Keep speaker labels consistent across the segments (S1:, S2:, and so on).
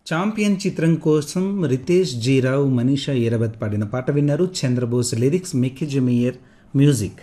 S1: champion చిత్రం కోసం రితేష్ జీరావు మనీషా ఈరబత్ పాడిన పాట విన్నారు చంద్రబోస్ లిరిక్స్ మిక్కీ జమీయర్ మ్యూజిక్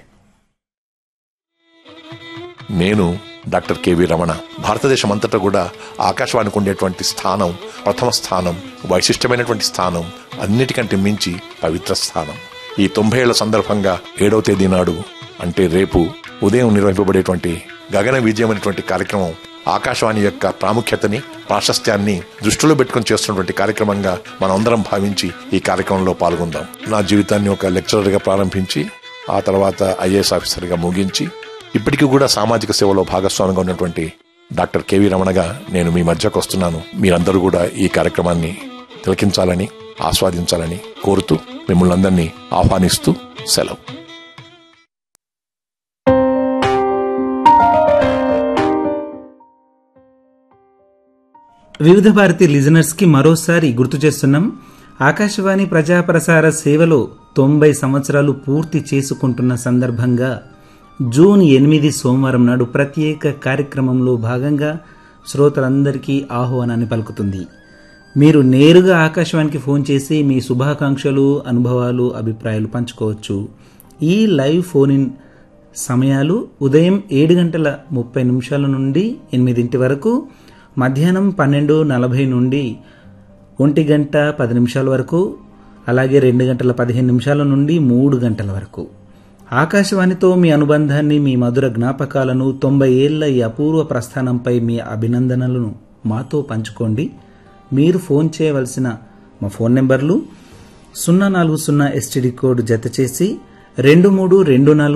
S2: నేను డాక్టర్ కేవి రమణ భారతదేశం అంతటా కూడా ఆకాశవాణికి ఉండేటువంటి స్థానం ప్రథమ స్థానం వైశిష్టమైనటువంటి స్థానం అన్నిటికంటే మించి పవిత్ర స్థానం ఈ తొంభై ఏళ్ల సందర్భంగా ఏడవ తేదీ నాడు అంటే రేపు ఉదయం నిర్వహింపబడేటువంటి గగన విజయం అనేటువంటి కార్యక్రమం ఆకాశవాణి యొక్క ప్రాముఖ్యతని ప్రాశస్త్యాన్ని దృష్టిలో పెట్టుకుని చేస్తున్నటువంటి కార్యక్రమంగా మనందరం భావించి ఈ కార్యక్రమంలో పాల్గొందాం నా జీవితాన్ని ఒక లెక్చరర్గా ప్రారంభించి ఆ తర్వాత ఐఏఎస్ ఆఫీసర్గా ముగించి ఇప్పటికీ కూడా సామాజిక సేవలో భాగస్వామిగా ఉన్నటువంటి డాక్టర్ కెవి రమణగా నేను మీ మధ్యకు వస్తున్నాను మీరందరూ కూడా ఈ కార్యక్రమాన్ని తిలకించాలని ఆస్వాదించాలని కోరుతూ మిమ్మల్ని అందరినీ ఆహ్వానిస్తూ సెలవు
S1: వివిధ భారతి లిజనర్స్కి మరోసారి గుర్తు చేస్తున్నాం ఆకాశవాణి ప్రజాప్రసార సేవలో తొంభై సంవత్సరాలు పూర్తి చేసుకుంటున్న సందర్భంగా జూన్ ఎనిమిది సోమవారం నాడు ప్రత్యేక కార్యక్రమంలో భాగంగా శ్రోతలందరికీ ఆహ్వానాన్ని పలుకుతుంది మీరు నేరుగా ఆకాశవాణికి ఫోన్ చేసి మీ శుభాకాంక్షలు అనుభవాలు అభిప్రాయాలు పంచుకోవచ్చు ఈ లైవ్ ఫోన్ ఇన్ సమయాలు ఉదయం ఏడు గంటల ముప్పై నిమిషాల నుండి ఎనిమిదింటి వరకు మధ్యాహ్నం పన్నెండు నలభై నుండి ఒంటి గంట పది నిమిషాల వరకు అలాగే రెండు గంటల పదిహేను నిమిషాల నుండి మూడు గంటల వరకు ఆకాశవాణితో మీ అనుబంధాన్ని మీ మధుర జ్ఞాపకాలను తొంభై ఏళ్ల ఈ అపూర్వ ప్రస్థానంపై మీ అభినందనలను మాతో పంచుకోండి మీరు ఫోన్ చేయవలసిన మా ఫోన్ నెంబర్లు సున్నా నాలుగు సున్నా ఎస్టీడీ కోడ్ జత చేసి రెండు మూడు రెండు నాలుగు